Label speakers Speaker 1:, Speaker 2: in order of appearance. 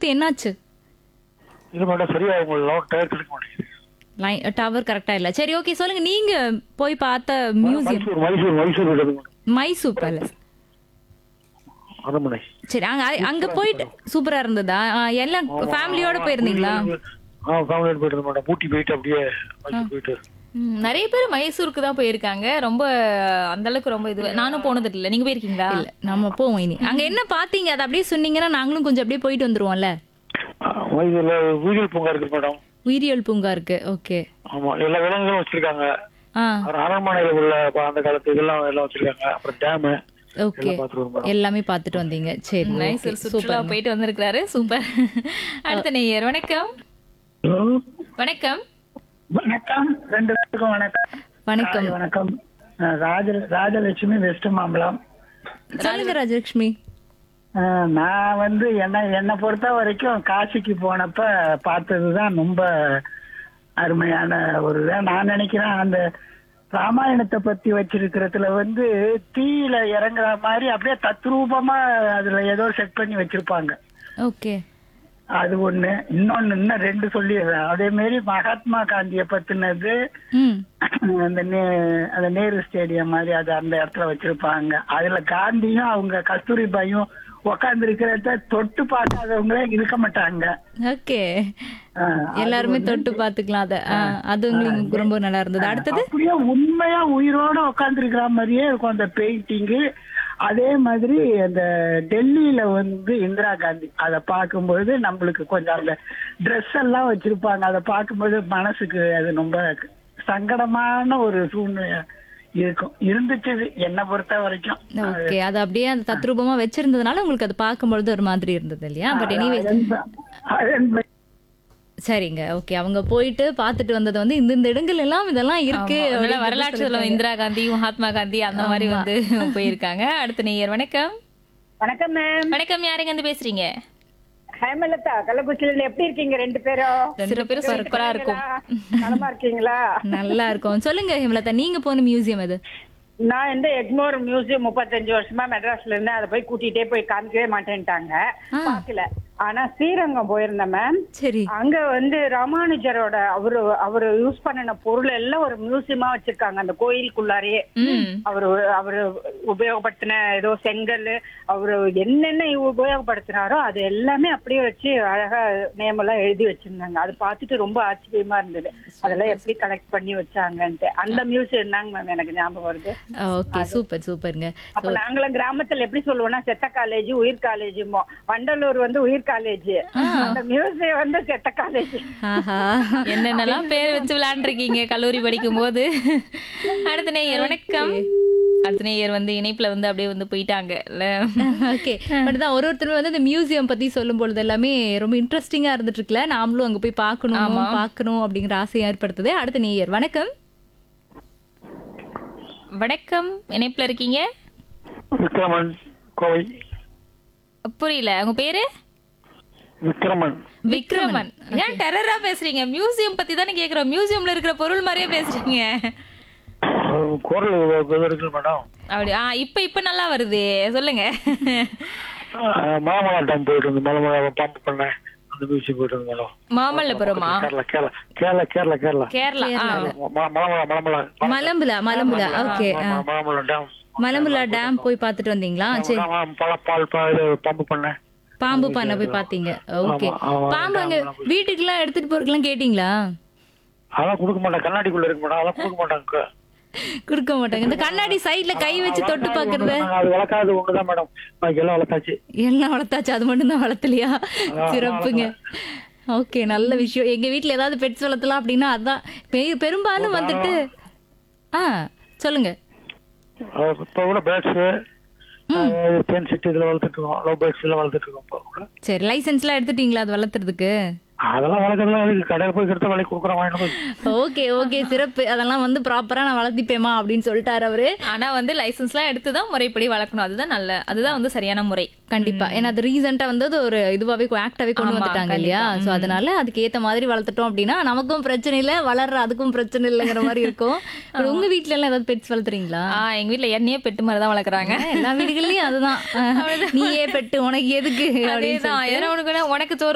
Speaker 1: பார்த்து என்னாச்சு
Speaker 2: இது மேடம் சரியா உங்க லவுட் டயர் கிடைக்க மாட்டேங்குது
Speaker 1: லைன் டவர் கரெக்டா இல்ல சரி ஓகே சொல்லுங்க நீங்க போய் பார்த்த மியூசியம்
Speaker 2: மைசூர் மைசூர் மைசூர் இருக்குது மேடம்
Speaker 1: மைசூர் பேலஸ்
Speaker 2: அரண்மனை
Speaker 1: சரி அங்க அங்க போயிட்டு சூப்பரா இருந்ததா ஆ, எல்லாம் ஃபேமிலியோட போயிருந்தீங்களா
Speaker 2: ஆ ஃபேமிலியோட போயிட்டு இருந்தேன் மேடம் ஊட்டி போயிட்டு அப்படியே மைசூர் போயிட்டு
Speaker 3: ம், நிறைய பேர் மைசூருக்கு தான் போயிருக்காங்க ரொம்ப அந்த அளவுக்கு ரொம்ப இது நானும் போனது இல்ல நீங்க போயிருக்கீங்களா
Speaker 1: இல்ல நம்ம போவோம் இனி அங்க என்ன பாத்தீங்க அதை அப்படியே சொன்னீங்கன்னா நாங்களும் கொஞ்சம் அப்படியே போயிட்டு வந்துருவோம்ல
Speaker 2: ஆ, மைசூர்ல உயிரியல் பூங்கா இருக்கு மேடம்
Speaker 1: உயிரியல் பூங்கா இருக்கு ஓகே
Speaker 2: ஆமா எல்லா விலங்குகளும் வச்சிருக்காங்க
Speaker 1: ஆ
Speaker 2: அப்புறம் அரண்மனையில உள்ள ப- அந்த காலத்து இதெல்லாம் எல்லாம் வச்சிருக்காங்க அப்புறம் டேமு
Speaker 1: ஓகே
Speaker 2: எல்லாம் பார்த்துட்டு வருவோம் மேடம்
Speaker 1: எல்லாமே பார்த்துட்டு வந்தீங்க சரி
Speaker 3: மைசூர் சுற்றுலா போயிட்டு வந்திருக்கிறாரு சூப்பர் அடுத்த நேயர் வணக்கம் வணக்கம்
Speaker 4: வணக்கம் ரெண்டு பேருக்கும் வணக்கம்
Speaker 1: வணக்கம்
Speaker 4: காலை வணக்கம் அஹ் ராஜ ராஜலட்சுமி வெஸ்ட் மாம்பலம்
Speaker 1: சொல்லுங்க ராஜலட்சுமி
Speaker 4: அஹ் நான் வந்து என்ன என்னை பொறுத்த வரைக்கும் காசிக்கு போனப்ப பார்த்ததுதான் ரொம்ப அருமையான ஒரு இதா நான் நினைக்கிறேன் அந்த ராமாயணத்தை பத்தி வச்சிருக்கிறதுல வந்து தீயில இறங்குற மாதிரி அப்படியே தத்ரூபமா அதுல ஏதோ செட் பண்ணி வச்சிருப்பாங்க
Speaker 1: ஓகே
Speaker 4: அது ஒண்ணு இன்னொன்னு இன்னும் ரெண்டு சொல்லிடுறேன் அதே மாதிரி மகாத்மா காந்திய பத்தினது
Speaker 1: ம்
Speaker 4: அந்த நே- அந்த நேரு ஸ்டேடியம் மாதிரி அது அந்த இடத்துல வச்சிருப்பாங்க அதுல காந்தியும் அவங்க கஸ்தூரிபாயும் உட்கார்ந்து இருக்கிறத தொட்டு பார்க்காதவங்களே இருக்க மாட்டாங்க
Speaker 1: ஓகே
Speaker 4: ஆஹ்
Speaker 1: எல்லாருமே தொட்டு பாத்துக்கலாம் அத ஆ, அது உங்களுக்கு ரொம்ப நல்லா இருந்தது அடுத்தது
Speaker 4: அப்படியே உண்மையா உயிரோட உட்கார்ந்து இருக்கிற மாதிரியே இருக்கும் அந்த பெயிண்டிங் அதே மாதிரி அந்த டெல்லியில வந்து இந்திரா காந்தி அதை பார்க்கும்போது நம்மளுக்கு கொஞ்சம் அந்த ட்ரெஸ் எல்லாம் வச்சிருப்பாங்க அதை பார்க்கும்போது மனசுக்கு அது ரொம்ப சங்கடமான ஒரு சூழ்நிலை இருக்கும் இருந்துச்சு என்னை பொறுத்த வரைக்கும்
Speaker 1: ஓகே அது அப்படியே அந்த தத்ரூபமா வச்சிருந்ததுனால உங்களுக்கு அது பார்க்கும்பொழுது ஒரு மாதிரி இருந்தது இல்லையா பட் எனிவே
Speaker 4: அதன் அதன்
Speaker 1: சரிங்க ஓகே அவங்க போயிட்டு பார்த்துட்டு வந்தது வந்து இந்த இந்த இடங்கள் எல்லாம் இதெல்லாம் இருக்கு
Speaker 3: அதனால
Speaker 1: அப்படின்னு
Speaker 3: வரலாற்று சொல்லுவோம் இந்திரா காந்தி மகாத்மா காந்தி அந்த மாதிரி வந்து போயிருக்காங்க அடுத்த நேயர் வணக்கம்
Speaker 5: வணக்கம் மேம்
Speaker 3: வணக்கம் யாருங்க வந்து பேசுறீங்க
Speaker 5: ஹேமலதா கள்ளக்குறிச்சியில எப்படி இருக்கீங்க ரெண்டு பேரும்
Speaker 3: ரெண்டு பேரும் சூப்பரா இருக்கும்
Speaker 5: நலமா இருக்கீங்களா
Speaker 1: நல்லா இருக்கும் சொல்லுங்க ஹேமலதா நீங்க போன மியூசியம் அது
Speaker 5: நான் இந்த எக்மோர் மியூசியம் முப்பத்தஞ்சு வருஷமா மெட்ராஸ்ல இருந்து அதை போய் கூட்டிட்டே போய் காமிக்கவே மாட்டேன்ட்டாங்க பாக்கல ஆனா ஸ்ரீரங்கம் போயிருந்தேன் மேம்
Speaker 1: சரி
Speaker 5: அங்க வந்து ராமானுஜரோட அவரு அவரு யூஸ் பண்ணின பொருள் எல்லாம் ஒரு மியூசியமா வச்சிருக்காங்க அந்த கோயிலுக்குள்ளாரே அவரு அவரு உபயோகப்படுத்தின ஏதோ செங்கல் அவரு என்னென்ன உபயோகப்படுத்தினாரோ அது எல்லாமே அப்படியே வச்சு அழகா நேம் எல்லாம் எழுதி வச்சிருந்தாங்க அது பார்த்துட்டு ரொம்ப ஆச்சரியமா இருந்தது அதெல்லாம் எப்படி கலெக்ட் பண்ணி வச்சாங்கன்ட்டு அந்த மியூசியம் தாங்க மேம் எனக்கு ஞாபகம் வருது
Speaker 1: ஓகே சூப்பர் சூப்பர்ங்க
Speaker 5: அப்ப நாங்களும் கிராமத்துல எப்படி சொல்லுவோம்னா செத்த காலேஜ் உயிர் காலேஜ் வண்டலூர் வந்து உயிர் காலேஜ் அந்த மியூசியம் வந்து செத்த காலேஜ்
Speaker 1: ஆஹா
Speaker 3: என்னென்னலாம் பேர் வச்சு விளையாண்டுருக்கீங்க கல்லூரி படிக்கும் போது அடுத்த நேயர் வணக்கம் அடுத்த நேயர் வந்து இணைப்புல வந்து அப்படியே வந்து போயிட்டாங்க இல்ல
Speaker 1: ஓகே பட் தான் ஒரு ஒருத்தர் வந்து இந்த மியூசியம் பத்தி சொல்லும் பொழுது எல்லாமே ரொம்ப இன்ட்ரெஸ்டிங்கா இருந்துட்டு இருக்குல்ல நாமளும் அங்க போய் பார்க்கணும் பார்க்கணும் அப்படிங்கிற ஆசையை ஏற்படுத்துது அடுத்த நேயர் வணக்கம்
Speaker 3: வணக்கம் இணைப்புல இருக்கீங்க
Speaker 2: விக்ரமன் கோவை
Speaker 3: புரியல உங்க பேரு
Speaker 2: விக்ரமன்
Speaker 3: விக்ரமன் ஏன் டெரரா பேசுறீங்க மியூசியம் பத்தி தானே கேக்குறோம் மியூசியம்ல இருக்கிற பொருள் மாதிரியே பேசுறீங்க
Speaker 2: அஹ் குரல் இது இருக்கு மேடம்
Speaker 3: அப்படி ஆ இப்ப இப்ப நல்லா வருது சொல்லுங்க
Speaker 2: அஹ் மாமலா டேம் போயிட்டு இருந்து மலமலா பம்ப் பண்ணேன் அந்த மியூசியம் போயிட்டு இருந்து மேடம்
Speaker 3: மாமல்லபுரமா
Speaker 2: கேரளா கேரளா கேரளா கேரளா கேரளா
Speaker 3: கேரளா ஆ.
Speaker 2: ம- மலமலா மலமலா
Speaker 1: மலம்புலா மலம்புலா ஓகே
Speaker 2: ம- மலமலா டேம்
Speaker 1: மலம்புலா டேம் போய் பார்த்துட்டு வந்தீங்களா சரி
Speaker 2: ஆமா, பல பால் பா- இது பம்ப் பண்ணேன்
Speaker 1: பாம்பு பண்ண போய் பாத்தீங்க ஓகே
Speaker 2: ஆமா, ஆமா,
Speaker 1: பாம்பு அங்க வீட்டுக்குலாம் எடுத்துட்டு போறதுக்குலாம் கேட்டீங்களா
Speaker 2: அதெல்லாம் கொடுக்க மாட்டேன் கண்ணாடிக்குள்ள இருக்கு மேடம் அதெல்லாம் கொடுக்க மாட்டாங்க
Speaker 1: கொடுக்க மாட்டாங்க இந்த கண்ணாடி சைடுல கை வச்சு தொட்டு பாக்குறது
Speaker 2: அது வளர்க்காதது ஒண்ணுதான் மேடம் பாக்கி எல்லாம் வளர்த்தாச்சு
Speaker 1: எல்லாம் வளர்த்தாச்சு அது மட்டும் தான் வளர்த்தலையா சிறப்புங்க ஓகே நல்ல விஷயம் எங்க வீட்ல ஏதாவது பெட்ஸ் வளர்த்தலாம் அப்படின்னா அதான் பெ- பெரும்பாலும் வந்துட்டு ஆ சொல்லுங்க
Speaker 2: அஹ் இப்ப கூட பேர்ட்ஸ் பென் சிட்டி இதுல வளர்த்துட்டு இருக்கோம் லவ் பேர்ட்ஸ் எல்லாம் வளர்த்துட்டு இருக்கோம் இப்ப கூட
Speaker 1: சரி லைசென்ஸ்லாம் எடுத்துட்டீங்களா அது வளர்த்துறதுக்கு
Speaker 2: அதெல்லாம் வளர்க்கறதுலாம் எதுக்கு கடையில் போய் கிட்ட விலைக்கு கொடுக்குறோம் வாங்கிட்டு போய்
Speaker 1: ஓகே ஓகே சிறப்பு அதெல்லாம் வந்து ப்ராப்பரா நான் வளர்த்திப்பேமா அப்படின்னு சொல்லிட்டாரு அவரு
Speaker 3: ஆனா வந்து லைசன்ஸ்லாம் எடுத்து தான் முறைப்படி வளர்க்கணும் அதுதான் நல்ல அதுதான் வந்து சரியான முறை
Speaker 1: கண்டிப்பா ஏன்னா அது ரீசெண்டா வந்து அது ஒரு இதுவாவே ஆக்டாவே கொண்டு
Speaker 3: ஆமா,
Speaker 1: வந்துட்டாங்க இல்லையா சோ அதனால அதுக்கு ஏத்த மாதிரி வளர்த்துட்டோம் அப்படின்னா நமக்கும் பிரச்சனை இல்ல வளர்ற அதுக்கும் பிரச்சனை இல்லைங்கிற மாதிரி இருக்கும் But உங்க வீட்ல எல்லாம் ஏதாவது பெட்ஸ் வளர்த்துறீங்களா
Speaker 3: ஆ எங்க வீட்ல என்னையே பெட்டு மாதிரி தான் வளர்க்குறாங்க
Speaker 1: எல்லா வீடுகள்லயும் அதுதான் நீயே பெட்டு உனக்கு எதுக்கு அப்படின்னு
Speaker 3: அதேதான் ஏன்னா உனக்கு உனக்கு சோறு